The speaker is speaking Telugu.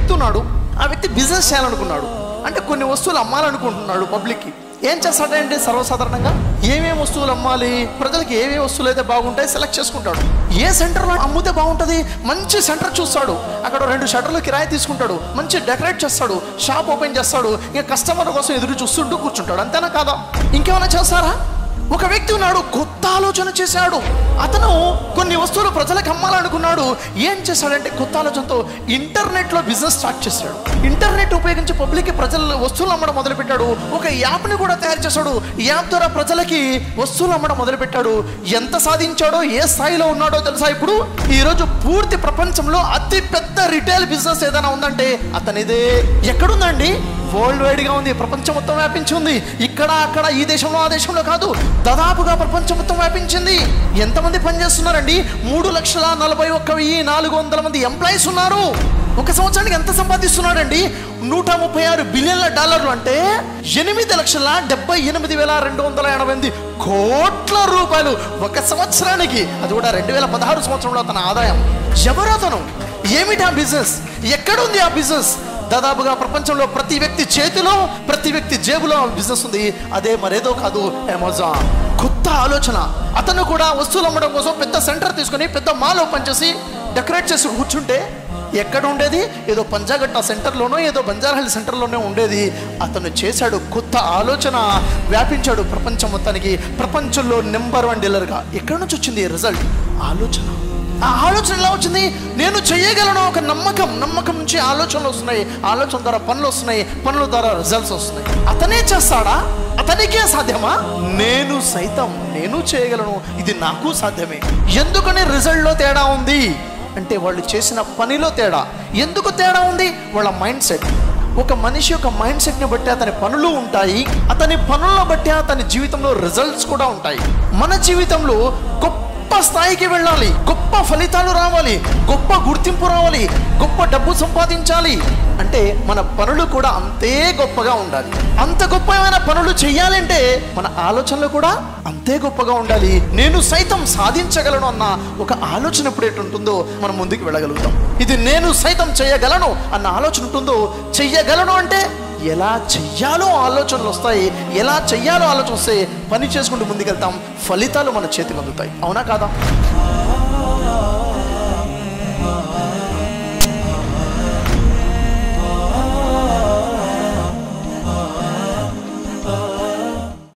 వ్యక్తి ఉన్నాడు ఆ వ్యక్తి బిజినెస్ చేయాలనుకున్నాడు అంటే కొన్ని వస్తువులు అమ్మాలనుకుంటున్నాడు పబ్లిక్కి ఏం చేస్తాడంటే సర్వసాధారణంగా ఏమేమి వస్తువులు అమ్మాలి ప్రజలకి ఏమేమి వస్తువులు అయితే బాగుంటాయి సెలెక్ట్ చేసుకుంటాడు ఏ సెంటర్లో అమ్మితే బాగుంటుంది మంచి సెంటర్ చూస్తాడు అక్కడ రెండు షటర్లు కిరాయి తీసుకుంటాడు మంచి డెకరేట్ చేస్తాడు షాప్ ఓపెన్ చేస్తాడు ఇంకా కస్టమర్ కోసం ఎదురు చూస్తుంటూ కూర్చుంటాడు అంతేనా కాదా ఇంకేమైనా చేస్తారా ఒక వ్యక్తి ఉన్నాడు కొత్త ఆలోచన చేశాడు అతను కొన్ని వస్తువులు ప్రజలకు అమ్మాలనుకున్నాడు ఏం చేశాడంటే కొత్త ఆలోచనతో ఇంటర్నెట్లో బిజినెస్ స్టార్ట్ చేశాడు ఇంటర్నెట్ ఉపయోగించి పబ్లిక్ ప్రజలు వస్తువులు అమ్మడం మొదలుపెట్టాడు ఒక యాప్ని కూడా తయారు చేశాడు ఈ యాప్ ద్వారా ప్రజలకి వస్తువులు అమ్మడం మొదలుపెట్టాడు ఎంత సాధించాడో ఏ స్థాయిలో ఉన్నాడో తెలుసా ఇప్పుడు ఈరోజు పూర్తి ప్రపంచంలో అతి పెద్ద రిటైల్ బిజినెస్ ఏదైనా ఉందంటే అతనిదే ఎక్కడుందండి వరల్డ్ వైడ్ గా ఉంది ప్రపంచం మొత్తం వ్యాపించి ఉంది ఇక్కడ అక్కడ ఈ దేశంలో ఆ దేశంలో కాదు దాదాపుగా ప్రపంచం మొత్తం వ్యాపించింది ఎంతమంది పనిచేస్తున్నారండి మూడు లక్షల నలభై ఒక్క వెయ్యి నాలుగు వందల మంది ఎంప్లాయీస్ ఉన్నారు ఒక సంవత్సరానికి ఎంత సంపాదిస్తున్నాడండి నూట ముప్పై ఆరు బిలియన్ల డాలర్లు అంటే ఎనిమిది లక్షల డెబ్బై ఎనిమిది వేల రెండు వందల ఎనభై ఎనిమిది కోట్ల రూపాయలు ఒక సంవత్సరానికి అది కూడా రెండు వేల పదహారు సంవత్సరంలో అతని ఆదాయం ఎవరు అతను ఏమిటి ఆ బిజినెస్ ఎక్కడుంది ఆ బిజినెస్ దాదాపుగా ప్రపంచంలో ప్రతి వ్యక్తి చేతిలో ప్రతి వ్యక్తి జేబులో బిజినెస్ ఉంది అదే మరేదో కాదు అమెజాన్ కొత్త ఆలోచన అతను కూడా వస్తువులు అమ్మడం కోసం పెద్ద సెంటర్ తీసుకొని పెద్ద మాల్ ఓపెన్ చేసి డెకరేట్ చేసి కూర్చుంటే ఎక్కడ ఉండేది ఏదో పంజాగట్ట సెంటర్లోనో ఏదో బంజారాహిల్ సెంటర్లోనే ఉండేది అతను చేశాడు కొత్త ఆలోచన వ్యాపించాడు ప్రపంచం మొత్తానికి ప్రపంచంలో నెంబర్ వన్ డీలర్గా ఎక్కడి నుంచి వచ్చింది ఈ రిజల్ట్ ఆలోచన ఆ ఆలోచన ఎలా వచ్చింది నేను చేయగలను ఒక నమ్మకం నమ్మకం నుంచి ఆలోచనలు వస్తున్నాయి ఆలోచన ద్వారా పనులు వస్తున్నాయి పనుల ద్వారా రిజల్ట్స్ వస్తున్నాయి అతనే చేస్తాడా అతనికే సాధ్యమా నేను సైతం నేను చేయగలను ఇది నాకు సాధ్యమే ఎందుకని రిజల్ట్లో తేడా ఉంది అంటే వాళ్ళు చేసిన పనిలో తేడా ఎందుకు తేడా ఉంది వాళ్ళ మైండ్ సెట్ ఒక మనిషి యొక్క మైండ్ సెట్ని బట్టి అతని పనులు ఉంటాయి అతని పనులను బట్టి అతని జీవితంలో రిజల్ట్స్ కూడా ఉంటాయి మన జీవితంలో గొప్ప స్థాయికి వెళ్ళాలి గొప్ప ఫలితాలు రావాలి గొప్ప గుర్తింపు రావాలి గొప్ప డబ్బు సంపాదించాలి అంటే మన పనులు కూడా అంతే గొప్పగా ఉండాలి అంత గొప్పమైన పనులు చేయాలంటే మన ఆలోచనలు కూడా అంతే గొప్పగా ఉండాలి నేను సైతం సాధించగలను అన్న ఒక ఆలోచన ఎప్పుడైతే ఉంటుందో మనం ముందుకు వెళ్ళగలుగుతాం ఇది నేను సైతం చేయగలను అన్న ఆలోచన ఉంటుందో చెయ్యగలను అంటే ఎలా చెయ్యాలో ఆలోచనలు వస్తాయి ఎలా చెయ్యాలో ఆలోచన వస్తే పని చేసుకుంటూ ముందుకెళ్తాం ఫలితాలు మన చేతికి అందుతాయి అవునా కాదా